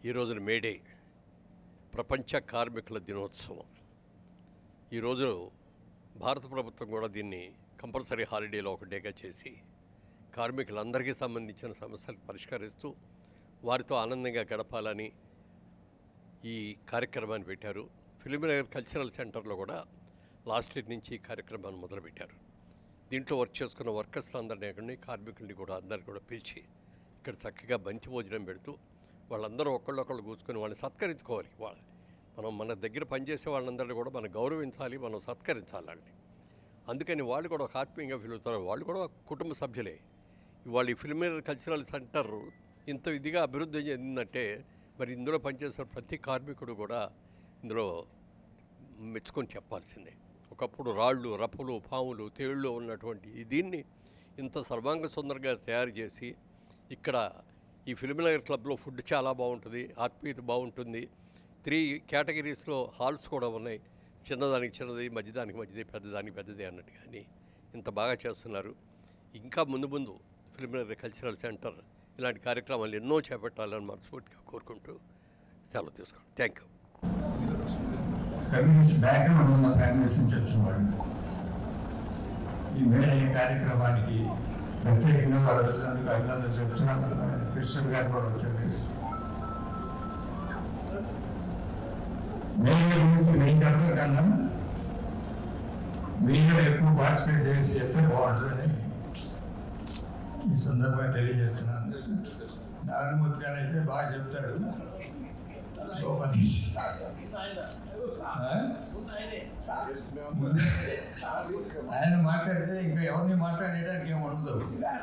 ఈ రోజున మేడే ప్రపంచ కార్మికుల దినోత్సవం ఈరోజు భారత ప్రభుత్వం కూడా దీన్ని కంపల్సరీ హాలిడేలో ఒక డేగా చేసి కార్మికులందరికీ సంబంధించిన సమస్యలు పరిష్కరిస్తూ వారితో ఆనందంగా గడపాలని ఈ కార్యక్రమాన్ని పెట్టారు ఫిలిమినగర్ కల్చరల్ సెంటర్లో కూడా లాస్ట్ ఇయర్ నుంచి ఈ కార్యక్రమాన్ని మొదలుపెట్టారు దీంట్లో వర్క్ చేసుకున్న వర్కర్స్ అందరినీ కార్మికుల్ని కూడా అందరిని కూడా పిలిచి ఇక్కడ చక్కగా బంతి భోజనం పెడుతూ వాళ్ళందరూ ఒకళ్ళొకళ్ళు కూర్చుకొని వాళ్ళని సత్కరించుకోవాలి వాళ్ళ మనం మన దగ్గర పనిచేసే వాళ్ళందరినీ కూడా మనం గౌరవించాలి మనం సత్కరించాలి వాళ్ళని అందుకని వాళ్ళు కూడా ఒక ఆత్మీయంగా ఫీల్ అవుతారు వాళ్ళు కూడా ఒక కుటుంబ సభ్యులే ఇవాళ ఈ ఫిల్మేర్ కల్చరల్ సెంటర్ ఇంత ఇదిగా అభివృద్ధి చెందిందంటే మరి ఇందులో పనిచేసే ప్రతి కార్మికుడు కూడా ఇందులో మెచ్చుకొని చెప్పాల్సిందే ఒకప్పుడు రాళ్ళు రప్పులు పాములు తేళ్ళు ఉన్నటువంటి ఈ దీన్ని ఇంత సర్వాంగ సుందరంగా తయారు చేసి ఇక్కడ ఈ ఫిల్మ్నగర్ క్లబ్లో ఫుడ్ చాలా బాగుంటుంది ఆత్మీయత బాగుంటుంది త్రీ కేటగిరీస్లో హాల్స్ కూడా ఉన్నాయి చిన్నదానికి చిన్నది మధ్యదానికి మధ్యది పెద్దదానికి పెద్దది అన్నట్టు కానీ ఇంత బాగా చేస్తున్నారు ఇంకా ముందు ముందు ఫిల్మ్నగర్ కల్చరల్ సెంటర్ ఇలాంటి కార్యక్రమాలు ఎన్నో చేపట్టాలని మనస్ఫూర్తిగా కోరుకుంటూ సెలవు తీసుకోండి థ్యాంక్ యూ కమ్యూనిస్ట్ బ్యాక్గ్రౌండ్ ఉన్న ఫ్యామిలీస్ నుంచి వచ్చిన వాళ్ళు ఈ మేడే కార్యక్రమానికి ప్రత్యేకంగా వారు వచ్చినందుకు అభినందన చెబుతున్నాను కృష్ణుడు గారు కూడా వచ్చారు మేడే గురించి నేను చెప్పడం కన్నా మీరు కూడా ఎక్కువ పార్టిసిపేట్ చేసి చెప్తే బాగుంటుందని ఈ సందర్భంగా తెలియజేస్తున్నాను నారాయణమూర్తి గారు అయితే బాగా చెప్తాడు గోపతి ఆయన మాట్లాడితే ఇంకా ఎవరిని మాట్లాడేటానికి ఏమి ఉండదు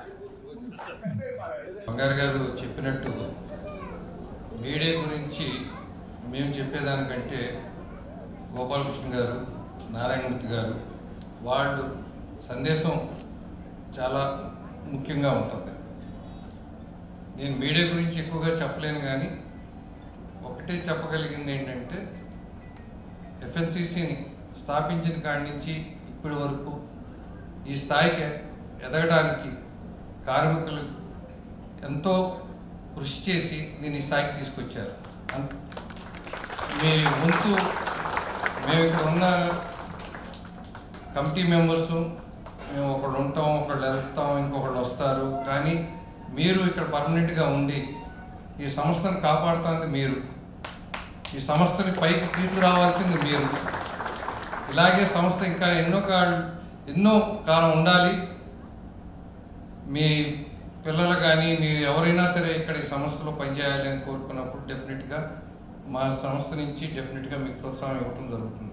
బంగారు గారు చెప్పినట్టు మీడియా గురించి మేము చెప్పేదానికంటే గోపాలకృష్ణ గారు నారాయణమూర్తి గారు వాళ్ళు సందేశం చాలా ముఖ్యంగా ఉంటుంది నేను మీడియా గురించి ఎక్కువగా చెప్పలేను కానీ ఒకటే చెప్పగలిగింది ఏంటంటే ఎఫ్ఎన్సిసిని స్థాపించిన కాడి నుంచి ఇప్పటి వరకు ఈ స్థాయికి ఎదగడానికి కార్మికులు ఎంతో కృషి చేసి నేను ఈ స్థాయికి తీసుకొచ్చారు అన్- మీ వంతు మేము ఇక్కడ ఉన్న కమిటీ మెంబర్స్ మేము ఒకళ్ళు ఉంటాం ఒకళ్ళు వెళ్తాం ఇంకొకళ్ళు వస్తారు కానీ మీరు ఇక్కడ పర్మనెంట్గా ఉండి ఈ సంస్థను కాపాడుతుంది మీరు ఈ సంస్థని పైకి తీసుకురావాల్సింది మీరు ఇలాగే సంస్థ ఇంకా ఎన్నో కాళ్ళు ఎన్నో కాలం ఉండాలి మీ పిల్లలు కానీ మీరు ఎవరైనా సరే ఇక్కడ ఈ సంస్థలో పనిచేయాలి అని కోరుకున్నప్పుడు డెఫినెట్గా మా సంస్థ నుంచి డెఫినెట్గా మీకు ప్రోత్సాహం ఇవ్వటం జరుగుతుంది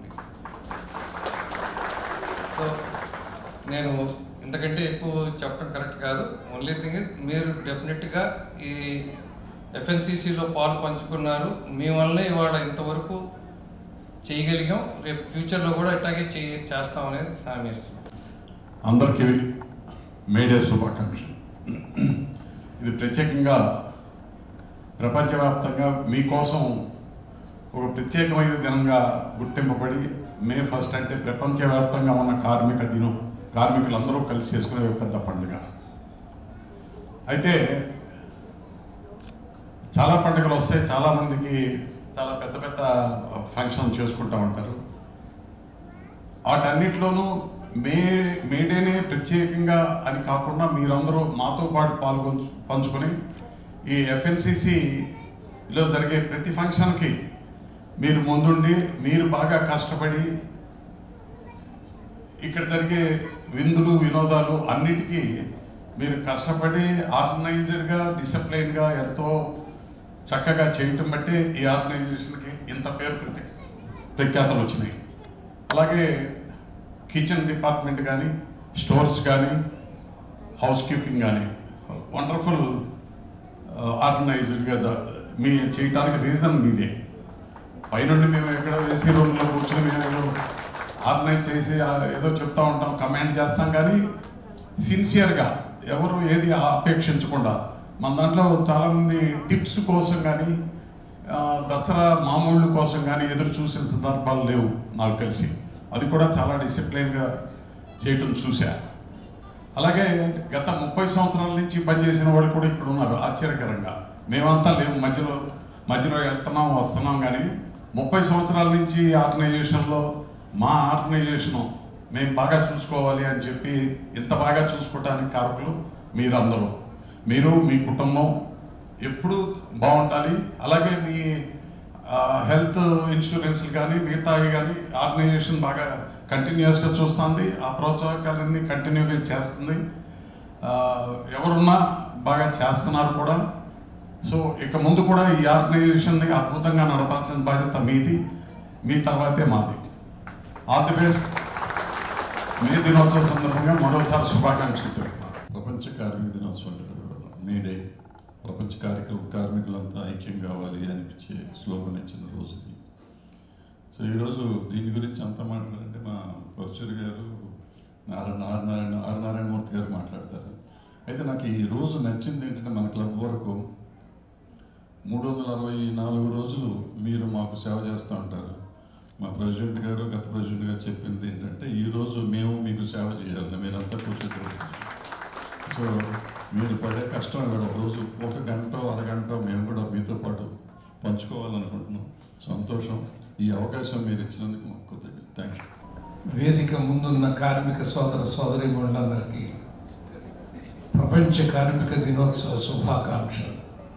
సో నేను ఇంతకంటే ఎక్కువ చెప్పడం కరెక్ట్ కాదు ఓన్లీ థింగ్ ఇస్ మీరు డెఫినెట్గా ఈ ఎఫ్ఎన్సిసిలో పాలు పంచుకున్నారు మీ వల్లనే ఇవాళ ఇంతవరకు చేయగలిగాం రేపు ఫ్యూచర్లో కూడా ఇట్లాగే చేయ చేస్తాం అనేది హామీ ఇస్తున్నాం అందరికీ మేడే శుభాకాంక్షలు ఇది ప్రత్యేకంగా ప్రపంచవ్యాప్తంగా మీకోసం ఒక ప్రత్యేకమైన దినంగా గుర్తింపబడి మే ఫస్ట్ అంటే ప్రపంచవ్యాప్తంగా ఉన్న కార్మిక దినం కార్మికులందరూ కలిసి చేసుకునే ఒక పెద్ద పండుగ అయితే చాలా పండుగలు వస్తాయి చాలామందికి చాలా పెద్ద పెద్ద ఫంక్షన్ చేసుకుంటూ ఉంటారు వాటన్నిటిలోనూ మే మేడేనే ప్రత్యేకంగా అని కాకుండా మీరందరూ మాతో పాటు పాల్గొని పంచుకొని ఈ ఎఫ్ఎన్సిసిలో జరిగే ప్రతి ఫంక్షన్కి మీరు ముందుండి మీరు బాగా కష్టపడి ఇక్కడ జరిగే విందులు వినోదాలు అన్నిటికీ మీరు కష్టపడి ఆర్గనైజ్డ్గా డిసిప్లైన్గా ఎంతో చక్కగా చేయటం బట్టి ఈ ఆర్గనైజేషన్కి ఇంత పేరు ప్రతి ప్రఖ్యాతలు వచ్చినాయి అలాగే కిచెన్ డిపార్ట్మెంట్ కానీ స్టోర్స్ కానీ హౌస్ కీపింగ్ కానీ వండర్ఫుల్ ఆర్గనైజ్డ్గా ద- మీ చేయటానికి రీజన్ మీదే పైనుండి మేము ఎక్కడ ఏసీ రూమ్లో కూర్చొని మేము ఏదో ఆర్గనైజ్ చేసి ఆ ఏదో చెప్తా ఉంటాం కమాండ్ చేస్తాం కానీ సిన్సియర్గా ఎవరు ఏది అపేక్షించకుండా మన దాంట్లో చాలామంది టిప్స్ కోసం కానీ ఆ, దసరా మామూళ్ళు కోసం కానీ ఎదురు చూసిన సందర్భాలు లేవు నాకు తెలిసి అది కూడా చాలా డిసిప్లైన్గా చేయటం చూశా అలాగే గత ముప్పై సంవత్సరాల నుంచి పనిచేసిన వాళ్ళు కూడా ఇక్కడ ఉన్నారు ఆశ్చర్యకరంగా మేమంతా లేవు మధ్యలో మధ్యలో వెళ్తున్నాం వస్తున్నాం కానీ ముప్పై సంవత్సరాల నుంచి ఈ ఆర్గనైజేషన్లో మా ఆర్గనైజేషను మేము బాగా చూసుకోవాలి అని చెప్పి ఇంత బాగా చూసుకోవడానికి కారకులు మీరందరూ మీరు మీ కుటుంబం ఎప్పుడు బాగుండాలి అలాగే మీ హెల్త్ ఇన్సూరెన్స్ కానీ మిగతావి కానీ ఆర్గనైజేషన్ బాగా కంటిన్యూస్గా చూస్తుంది ఆ ప్రోత్సాహకాలన్నీ కంటిన్యూగా చేస్తుంది ఆ, ఎవరున్నా బాగా చేస్తున్నారు కూడా సో ఇక ముందు కూడా ఈ ఆర్గనైజేషన్ని అద్భుతంగా నడపాల్సిన బాధ్యత మీది మీ తర్వాతే మాది ఆల్ ది బెస్ట్ మే దినోత్సవ సందర్భంగా మరోసారి శుభాకాంక్షలు తెలుపుతున్నాను ప్రపంచ కార్మిక దినోత్సవం మేడే ప్రపంచ కార్మికులు కార్మికులంతా ఐక్యం కావాలి అనిపించే స్లోగన్ ఇచ్చిన రోజు ఇది సో ఈరోజు దీని గురించి అంతా మాట్లాడాలంటే మా పరచూరి గారు నారాయణ నారాయణ ఆర్ నారాయణమూర్తి గారు మాట్లాడతారు అయితే నాకు ఈ రోజు నచ్చింది ఏంటంటే మన క్లబ్ వరకు మూడు వందల అరవై నాలుగు రోజులు మీరు మాకు సేవ చేస్తూ ఉంటారు మా ప్రెసిడెంట్ గారు గత ప్రెసిడెంట్ గారు చెప్పింది ఏంటంటే ఈ రోజు మేము మీకు సేవ చేయాలి మీరంతా కూర్చుంటారు సో మీరు పడే కష్టం ఇక్కడ ఒక రోజు ఒక గంట అరగంట మేము కూడా మీతో పాటు పంచుకోవాలనుకుంటున్నాం సంతోషం ఈ అవకాశం మీరు ఇచ్చినందుకు మాకు కృతజ్ఞత థ్యాంక్ యూ వేదిక ముందున్న కార్మిక సోదర సోదరిమణులందరికీ ప్రపంచ కార్మిక దినోత్సవ శుభాకాంక్షలు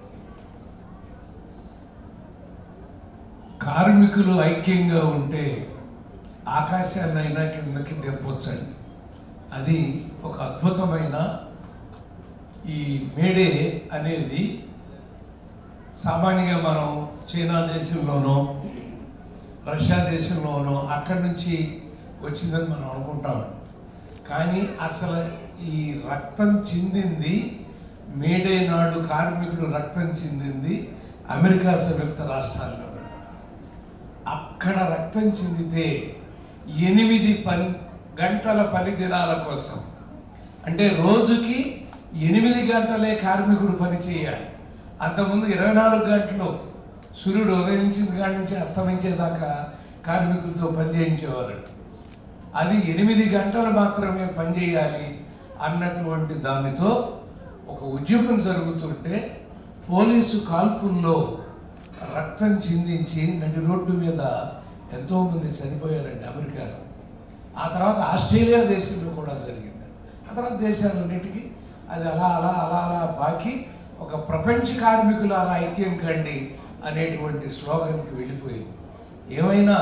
కార్మికులు ఐక్యంగా ఉంటే ఆకాశాన్నైనా కిందకి తెప్పొచ్చండి అది ఒక అద్భుతమైన ఈ మేడే అనేది సామాన్యంగా మనం చైనా దేశంలోనో రష్యా దేశంలోనో అక్కడి నుంచి వచ్చిందని మనం అనుకుంటాం కానీ అసలు ఈ రక్తం చిందింది మేడే నాడు కార్మికుడు రక్తం చిందింది అమెరికా సంయుక్త రాష్ట్రాల్లో అక్కడ రక్తం చిందితే ఎనిమిది పని గంటల పని దినాల కోసం అంటే రోజుకి ఎనిమిది గంటలే కార్మికుడు పని చేయాలి అంతకుముందు ఇరవై నాలుగు గంటలు సూర్యుడు ఉదయించిన కాడి నుంచి అస్తమించేదాకా కార్మికులతో పని చేయించేవారు అది ఎనిమిది గంటలు మాత్రమే పనిచేయాలి అన్నటువంటి దానితో ఒక ఉద్యమం జరుగుతుంటే పోలీసు కాల్పుల్లో రక్తం చిందించి నడి రోడ్డు మీద ఎంతోమంది చనిపోయారండి అమెరికాలో ఆ తర్వాత ఆస్ట్రేలియా దేశంలో కూడా జరిగింది ఆ తర్వాత దేశాలన్నిటికీ అది అలా అలా అలా అలా పాకి ఒక ప్రపంచ కార్మికులు అలా ఐక్యం కండి అనేటువంటి స్లోగన్కి వెళ్ళిపోయింది ఏమైనా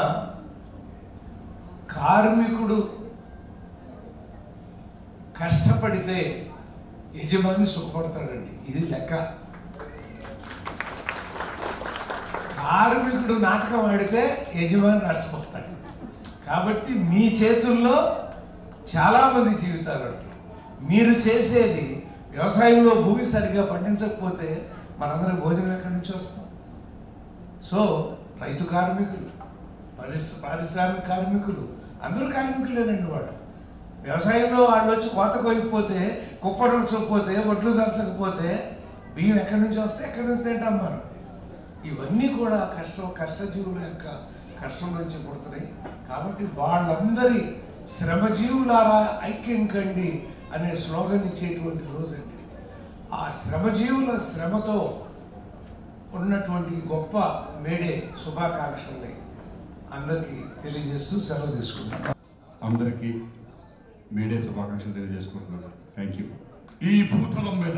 కార్మికుడు కష్టపడితే యజమాని సుఖపడతాడండి ఇది లెక్క కార్మికుడు నాటకం ఆడితే యజమాని నష్టపోతాడు కాబట్టి మీ చేతుల్లో చాలామంది జీవితాలు ఉంటాయి మీరు చేసేది వ్యవసాయంలో భూమి సరిగ్గా పండించకపోతే మనందరం భోజనం ఎక్కడి నుంచి వస్తాం సో రైతు కార్మికులు పరిశ్ పారిశ్రామిక కార్మికులు అందరూ కార్మికులేనండి వాళ్ళు వ్యవసాయంలో వాళ్ళు వచ్చి కోత కోయకపోతే కుప్ప నూర్చకపోతే ఒడ్లు దంచకపోతే బియ్యం ఎక్కడి నుంచి వస్తే ఎక్కడి నుంచి తింటాం మనం ఇవన్నీ కూడా కష్టం కష్టజీవుల యొక్క కష్టం నుంచి పుడుతున్నాయి కాబట్టి వాళ్ళందరి శ్రమజీవులారా ఐక్యం కండి అనే స్లోగన్ ఇచ్చేటువంటి రోజండి ఆ శ్రమజీవుల శ్రమతో ఉన్నటువంటి ఈ గొప్ప మేడే శుభాకాంక్షల్ని అందరికీ తెలియజేస్తూ సెలవు తీసుకుంటాను అందరికీ మీడియా శుభాకాంక్షలు తెలియజేసుకుంటున్నాను థ్యాంక్ యూ ఈ భూతలం మీద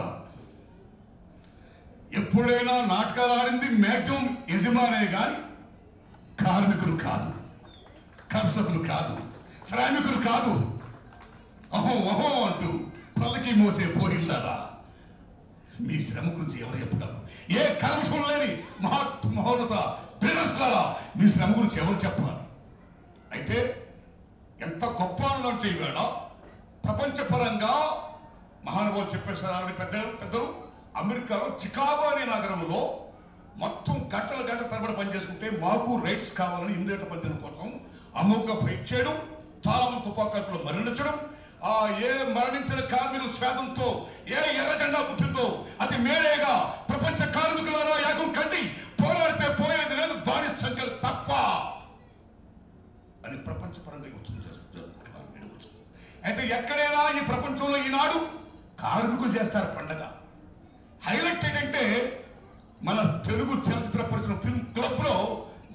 ఎప్పుడైనా నాటకాలు ఆడింది మ్యాక్సిమం యజమానే గాని కార్మికులు కాదు కర్షకులు కాదు శ్రామికులు కాదు అహో అహో అంటూ పల్లకి మోసే పోయిల్లారా మీ శ్రమ గురించి ఎవరు చెప్పగలరు ఏ కల్మషం లేని మహా మహోన్నత బిజినెస్లారా మీ శ్రమ గురించి ఎవరు చెప్పాలి అయితే ఎంత గొప్ప అంటే ఈవేళ ప్రపంచపరంగా మహానుభావులు చెప్పేసారని పెద్దలు పెద్దలు అమెరికాలో చికాగో అనే నగరంలో మొత్తం గంటల గంటల తరబడి పనిచేసుకుంటే మాకు రైట్స్ కావాలని ఇండియట్ పనిచేయడం కోసం అమోఘ ఫైట్ చేయడం చాలా మంది తుపాకాకులు మరణించడం ఆ ఏ మరణించిన కార్మికుల స్వేదంతో ఏ ఎర్ర జెండా పుట్టిందో అది మేరేగా ప్రపంచ కార్మికులారా యాగం కండి పోరాడితే పోయేది లేదు బానిస సంఖ్యలు తప్ప అని ప్రపంచపరంగా ఈ ఉత్సవం జరుపుకుంటున్నారు మేడే ఉత్సవం. అయితే ఎక్కడైనా ఈ ప్రపంచంలో ఈనాడు కార్మికులు చేస్తారు పండగ హైలైట్ ఏంటంటే మన తెలుగు చలచిత్ర పరిశ్రమ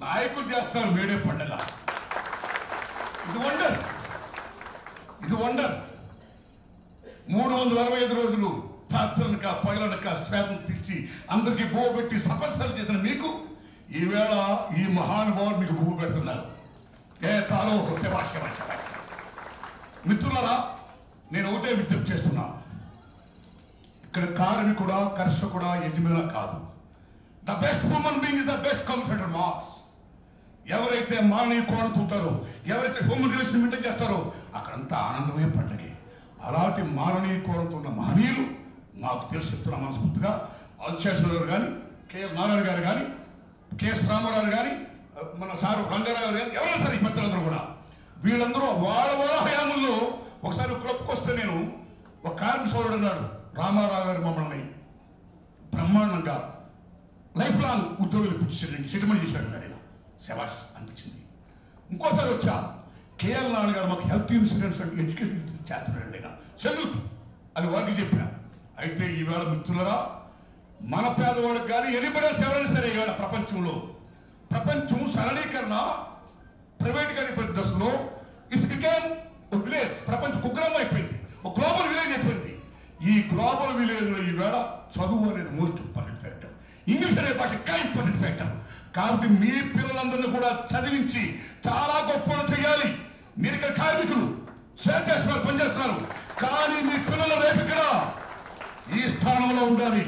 నాయకులు చేస్తారు మేడే పండగ ఇది వండర్ ఇది వండర్ మూడు వందల అరవై ఐదు రోజులు రాత్రనక పగలనక శ్వేతం తీర్చి అందరికీ బోవ పెట్టి సఫలసలు చేసిన మీకు ఈవేళ ఈ మహానుభావులు మీకు భూ పెడుతున్నారు ఏ తాలో శభాష్, శభాష్, శభాష్. మిత్రులారా నేను ఒకటే విజ్ఞప్తి చేస్తున్నా ఇక్కడ కార్మికుడా కర్షకుడా యజమాన కాదు the best human being is the best computer Marx ఎవరైతే మానవీయ కోణం చూస్తారో ఎవరైతే హ్యూమన్ రిలేషన్ మెయింటైన్ చేస్తారో అక్కడంతా ఆనందమే పండగే అలాంటి మానవీయ కోణంతో ఉన్న మహనీయులు నాకు తెలిసి చెప్తున్నా మనస్ఫూర్తిగా అల్చేశ్వర గారు కానీ కెఎస్ నారాయణ గారు కానీ కెఎస్ రామారావు కానీ మన సారు రంగారావు గారు కానీ ఎవరైనా సరే ఈ పెద్దలందరూ కూడా వీళ్ళందరూ వాళ్ళ వాళ్ళ హయాముల్లో ఒకసారి క్లబ్కి వస్తే నేను ఒక కార్మిక సోదరుడు అన్నాడు రామారావు గారు మమ్మల్ని బ్రహ్మాండంగా లైఫ్ లాంగ్ ఉద్యోగులు ఇప్పించాడు సెటిల్మెంట్ చేశాడు ఆయన శబాష్ అనిపించింది ఇంకోసారి వచ్చా కేఎల్ నాన్న గారు మాకు హెల్త్ ఇన్సూరెన్స్ అండ్ ఎడ్యుకేషన్ చేస్తున్నాడండి ఆయన సెల్యూట్ అని వారికి చెప్పిన అయితే ఈవేళ మిత్రులరా మన పేదవాళ్ళకి కానీ ఎనిబడల్స్ ఎవరైనా సరే ఈవేళ ప్రపంచంలో ప్రపంచం సరళీకరణ ప్రైవేటీకరణ దశలో ఇట్స్ బికేమ్ ఒక విలేజ్ ప్రపంచ కుగ్రామం అయిపోయింది ఒక గ్లోబల్ విలేజ్ అయిపోయింది ఈ గ్లోబల్ విలేజ్ లో ఈవేళ చదువు అనేది మోస్ట్ ఇంపార్టెంట్ ఫ్యాక్టర్ ఇంగ్లీష్ అనే భాష ఇంకా ఇంపార్టెంట్ ఫ్యాక్టర్ కాబట్టి మీ పిల్లలందరినీ కూడా చదివించి చాలా గొప్ప చేయాలి మీరు ఇక్కడ కార్మికులు సేవ చేస్తున్నారు పనిచేస్తున్నారు కానీ మీ పిల్లలు రేపు ఇక్కడ ఈ స్థానంలో ఉండాలి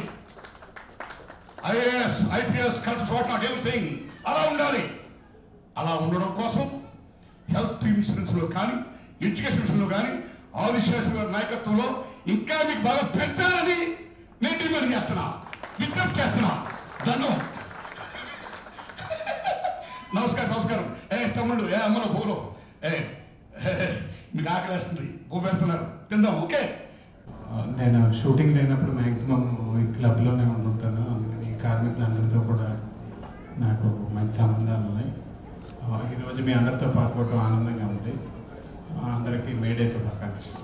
IAS IPS collector what not everything అలా ఉండాలి అలా ఉండడం కోసం హెల్త్ ఇన్సూరెన్స్ లో కానీ ఎడ్యుకేషన్ విషయంలో కానీ ఆదిశేషు గారి నాయకత్వంలో ఇంకా మీకు బాగా పెంచాలని నేను డిమాండ్ చేస్తున్నా విజ్ఞప్తి చేస్తున్నా దండం నమస్కారం నమస్కారం ఏ తమ్ముళ్ళు ఏ అమ్మలో భూలో ఏ హే, హే, మీకు ఆకలి వేస్తుంది భూ పెడుతున్నారు తిందాం ఓకే నేను షూటింగ్ లేనప్పుడు మ్యాక్సిమం ఈ క్లబ్లోనే ఉంటుంటాను అందుకని కార్మికులందరితో కూడా నాకు మంచి సంబంధాలు ఉన్నాయి ఆ, ఈరోజు మీ అందరితో పాల్గొనడం ఆనందంగా ఉంది ఆ, అందరికీ మేడే శుభాకాంక్షలు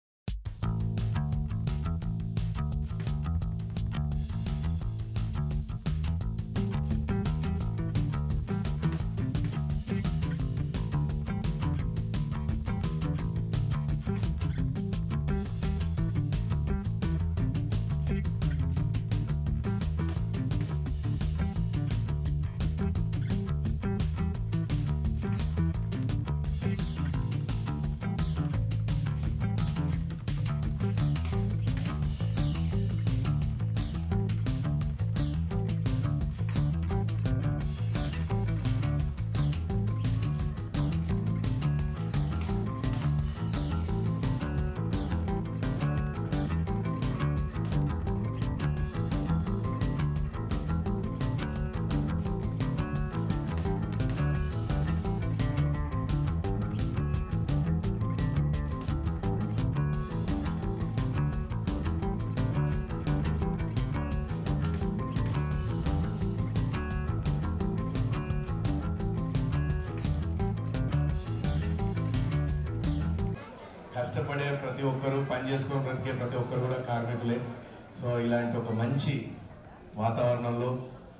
కష్టపడే ప్రతి ఒక్కరు పని చేసుకొని బ్రతికే ప్రతి ఒక్కరు కూడా కార్మికులే సో ఇలాంటి ఒక మంచి వాతావరణంలో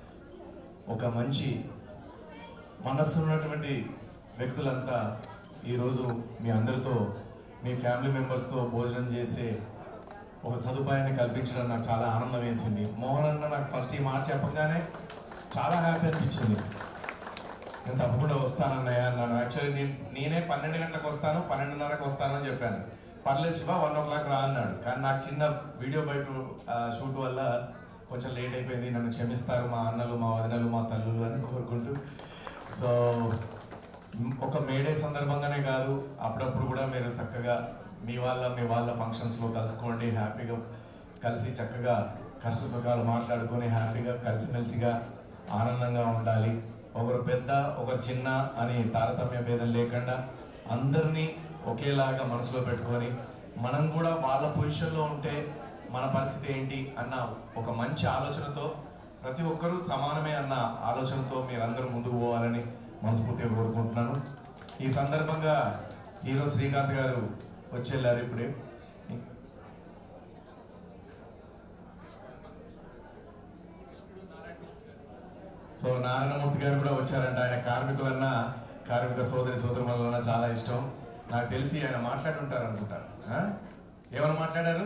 ఒక మంచి మనస్సు ఉన్నటువంటి వ్యక్తులంతా ఈరోజు మీ అందరితో మీ ఫ్యామిలీ మెంబర్స్తో భోజనం చేసే ఒక సదుపాయాన్ని కల్పించడం నాకు చాలా ఆనందం వేసింది మోహన్ అన్న నాకు ఫస్ట్ ఈ మాట చెప్పగానే చాలా హ్యాపీ అనిపించింది నేను తప్పకుండా వస్తానన్నయ్య అన్నాను యాక్చువల్లీ నేను నేనే పన్నెండు గంటలకు వస్తాను పన్నెండున్నరకు వస్తాను అని చెప్పాను పర్లేదు శివ వన్ ఓ క్లాక్ రా అన్నాడు కానీ నాకు చిన్న వీడియో బయట షూట్ వల్ల కొంచెం లేట్ అయిపోయింది నన్ను క్షమిస్తారు మా అన్నలు మా వదినలు మా తల్లులు అని కోరుకుంటూ సో ఒక మేడే సందర్భంగానే కాదు అప్పుడప్పుడు కూడా మీరు చక్కగా మీ వాళ్ళ మీ వాళ్ళ ఫంక్షన్స్లో కలుసుకోండి హ్యాపీగా కలిసి చక్కగా కష్ట సుఖాలు మాట్లాడుకొని హ్యాపీగా కలిసిమెలిసిగా ఆనందంగా ఉండాలి ఒకరు పెద్ద ఒకరు చిన్న అని తారతమ్య భేదం లేకుండా అందరినీ ఒకేలాగా మనసులో పెట్టుకొని మనం కూడా వాళ్ళ పొజిషన్లో ఉంటే మన పరిస్థితి ఏంటి అన్న ఒక మంచి ఆలోచనతో ప్రతి ఒక్కరూ సమానమే అన్న ఆలోచనతో మీరందరూ ముందుకు పోవాలని మనస్ఫూర్తిగా కోరుకుంటున్నాను ఈ సందర్భంగా హీరో శ్రీకాంత్ గారు వచ్చేళ్ళారు ఇప్పుడే సో నారాయణమూర్తి గారు కూడా వచ్చారంట ఆయన కార్మికులన్నా కార్మిక సోదరి సోదరులన్నా చాలా ఇష్టం నాకు తెలిసి ఆయన మాట్లాడుంటారు అనుకుంటారు ఆ? ఏమని మాట్లాడారు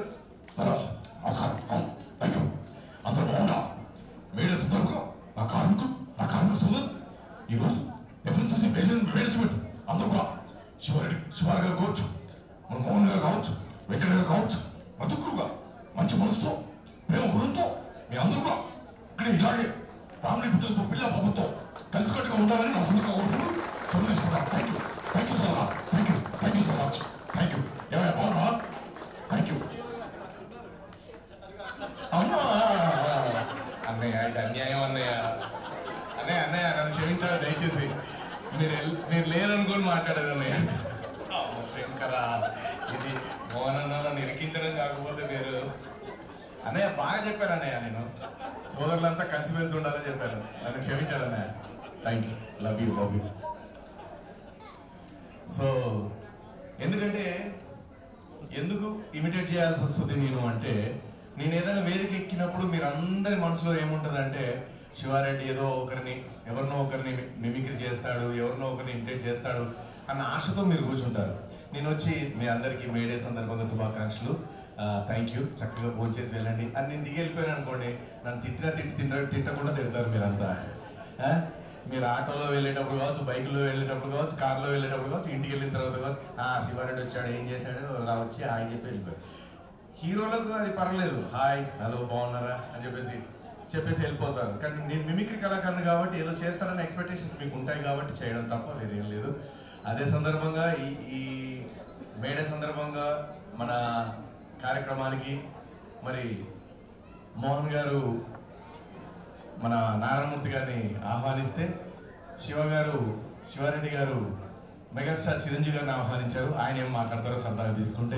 అందరూ బాగున్నా మేడే సందర్భంగా నా కార్మికులు నా కార్మిక సోదరు ఈరోజు ఎఫ్ఎన్సీసీ ప్రెసిడెంట్ మేనేజ్మెంట్ అందరూ కూడా శివారెడ్డి శివారి గారు కావచ్చు మన మోహన్ గారు కావచ్చు వెంకట గారు కావచ్చు ప్రతి ఒక్కరుగా మంచి మనసుతో ప్రేమ గుణంతో మీ అందరూ కూడా ఇక్కడ ఇలాగే ఫ్యామిలీ బిడ్డలతో పిల్ల పాపంతో కలిసికట్టుగా ఉండాలని నా సొంతంగా కోరుకుంటూ సెలవు తీసుకుంటాను thank you thank you so much thank you thank you so much thank you ఏమైనా బాగున్నా థ్యాంక్ యూ అమ్మా అన్నయ్య ఇది అన్యాయం అన్నయ్య అన్నయ్య అన్నయ్య నన్ను క్షమించాలి దయచేసి మీరు ఎల్- మీరు లేరనుకొని మాట్లాడారు అన్నయ్య అమ్మ శంకర ఇది మోహనన్న నిరికించడం కాకపోతే మీరు అన్నయ్య బాగా చెప్పారు అన్నయ్య నేను సోదరులంతా కలిసిమెలిసి ఉండాలని చెప్పారు నన్ను క్షమించాడు అన్నయ్య thank you love you love you so ఎందుకంటే ఎందుకు ఇమిటేట్ చేయాల్సి వస్తుంది నేను అంటే నేను ఏదైనా వేదిక ఎక్కినప్పుడు మీరు అందరి మనసులో ఏముంటుంది అంటే శివారెడ్డి ఏదో ఒకరిని ఎవరినో ఒకరిని మిమిక్రీ చేస్తాడు ఎవరినో ఒకరిని ఇమిటేట్ చేస్తాడు అన్న ఆశతో మీరు కూర్చుంటారు నేను వచ్చి మీ అందరికీ మేడే సందర్భంగా శుభాకాంక్షలు థ్యాంక్ యూ చక్కగా ఫోన్ చేసి వెళ్ళండి అని నేను దిగి వెళ్ళిపోయాను అనుకోండి నన్ను తిట్టినా తిట్టి తింట తిట్టకుండా తిడతారు మీరంతా ఆ? మీరు ఆటోలో వెళ్ళేటప్పుడు కావచ్చు బైక్లో వెళ్ళేటప్పుడు కావచ్చు కార్లో వెళ్ళేటప్పుడు కావచ్చు ఇంటికి వెళ్ళిన తర్వాత కావచ్చు ఆ శివారెడ్డి వచ్చాడు ఏం చేశాడు అలా వచ్చి హాయ్ చెప్పి వెళ్ళిపోయాడు హీరోలకు అది పర్లేదు హాయ్ హలో బాగున్నారా అని చెప్పేసి చెప్పేసి వెళ్ళిపోతారు కానీ నేను మిమిక్రీ కళాకారుని కాబట్టి ఏదో చేస్తారని ఎక్స్పెక్టేషన్స్ మీకు ఉంటాయి కాబట్టి చేయడం తప్ప వేరేం లేదు అదే సందర్భంగా ఈ ఈ మేడే సందర్భంగా మన కార్యక్రమానికి మరి మోహన్ గారు మన నారాయణమూర్తి గారిని ఆహ్వానిస్తే శివ గారు శివారెడ్డి గారు మెగాస్టార్ చిరంజీవి గారిని ఆహ్వానించారు ఆయన ఏం మాట్లాడతారో సరదాగా తీసుకుంటే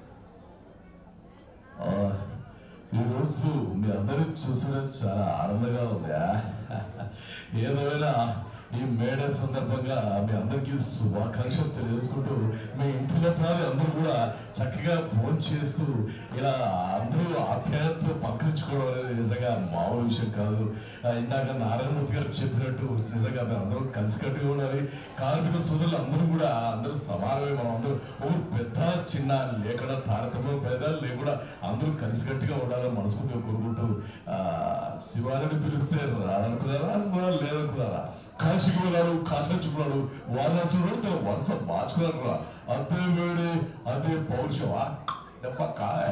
ఆ, ఈరోజు మీ అందరూ చూసడం చాలా ఆనందంగా ఉందా ఏదైనా ఈ మేడ సందర్భంగా మీ అందరికీ శుభాకాంక్షలు తెలియజేసుకుంటూ మీ ఇంటిలో ప్రాణి అందరూ కూడా చక్కగా ఫోన్ చేస్తూ ఇలా అందరూ ఆప్యాయతతో పక్కరించుకోవడం అనేది నిజంగా మామూలు విషయం కాదు ఆ, ఇందాక నారాయణమూర్తి గారు చెప్పినట్టు నిజంగా మేము అందరూ కలిసికట్టుగా ఉండాలి కార్మిక సోదరులు అందరూ కూడా అందరూ సమానమే మనం అందరూ ఓ పెద్ద చిన్న లేకుండా తారతమ్యం పెద్ద లేకుండా అందరూ కలిసికట్టుగా ఉండాలని మనస్ఫూర్తిగా కోరుకుంటూ ఆ, శివారెడ్డి పిలిస్తే రాదనుకున్నారా అనుకున్నారా లేదనుకున్నారా కాశీకి వెళ్ళాడు కాశించుకున్నాడు వారణాసుడు తన వరుస మార్చుకున్నాడు రా అదే వేడి అదే పౌరుషమా దెబ్బ కాయ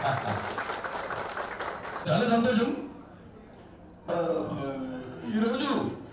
చాలా సంతోషం ఆ, ఈరోజు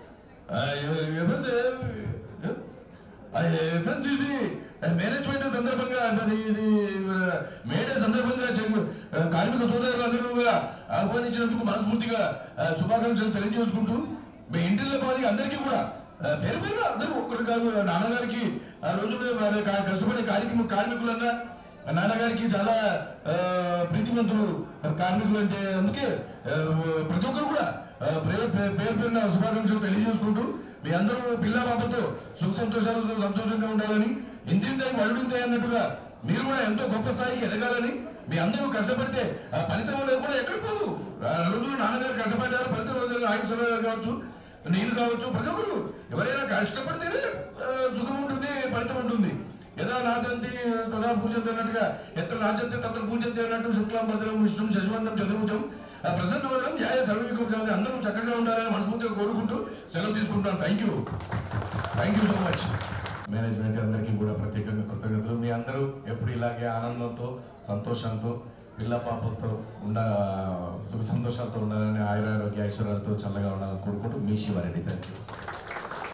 ఎఫ్ఎన్సీసీ మేనేజ్మెంట్ సందర్భంగా అది ఇది మేడే సందర్భంగా చెంగు- కార్మిక సోదరులందరూ కూడా ఆహ్వానించినందుకు మనస్ఫూర్తిగా ఆ, శుభాకాంక్షలు తెలియజేసుకుంటూ మీ ఇంటిలో పాది అందరికీ కూడా ఆ, పేరు పేరు అందరూ ఒకరు కాదు నాన్నగారికి ఆ రోజు వారి కా- కష్టపడే కార్యక్రమ కార్మికులన్నా నాన్నగారికి చాలా ఆ, ప్రీతిమంతులు కార్మికులు అంటే అందుకే ఆ, ప్రతి ఒక్కరు కూడా ఆ, పేరు పేరు పేరు పేరున శుభాకాంక్షలు తెలియజేసుకుంటూ మీ అందరూ పిల్ల పాపతో సుఖ సంతోషాలతో సంతోషంగా ఉండాలని ఇంతింతాయి వడుంతాయి అన్నట్టుగా మీరు కూడా ఎంతో గొప్ప స్థాయికి ఎదగాలని మీ అందరూ కష్టపడితే ఆ ఫలితం అనేది కూడా ఎక్కడికి పోదు ఆ రోజులు నాన్నగారు కష్టపడ్డారు ఫలితం రోజులు నాగేశ్వరరావు గారు కావచ్చు నేను కావచ్చు ప్రతి ఒక్కరు ఎవరైనా కష్టపడితేనే ఆ, సుఖం ఉంటుంది ఫలితం ఉంటుంది యథా నాచంతి తదా పూజంతి అన్నట్టుగా ఎత్ర నాచంతి తత్ర పూజంతి అన్నట్టు శుక్లాం భద్రం విష్ణుం శశివంతం చతుర్భుజం ఆ ప్రసన్న వదనం న్యాయ సర్వీకం చదివి అందరూ చక్కగా ఉండాలని మనస్ఫూర్తిగా కోరుకుంటూ సెలవు తీసుకుంటాను thank you thank you so much management అందరికీ కూడా ప్రత్యేకంగా కృతజ్ఞతలు మీ అందరూ ఎప్పుడు ఇలాగే ఆనందంతో సంతోషంతో పిల్ల పాపలతో ఉండ సుఖ సంతోషాలతో ఉండాలని ఆయురారోగ్య ఐశ్వర్యాలతో చల్లగా ఉండాలని కోరుకుంటూ మీ శివారెడ్డి థ్యాంక్ యూ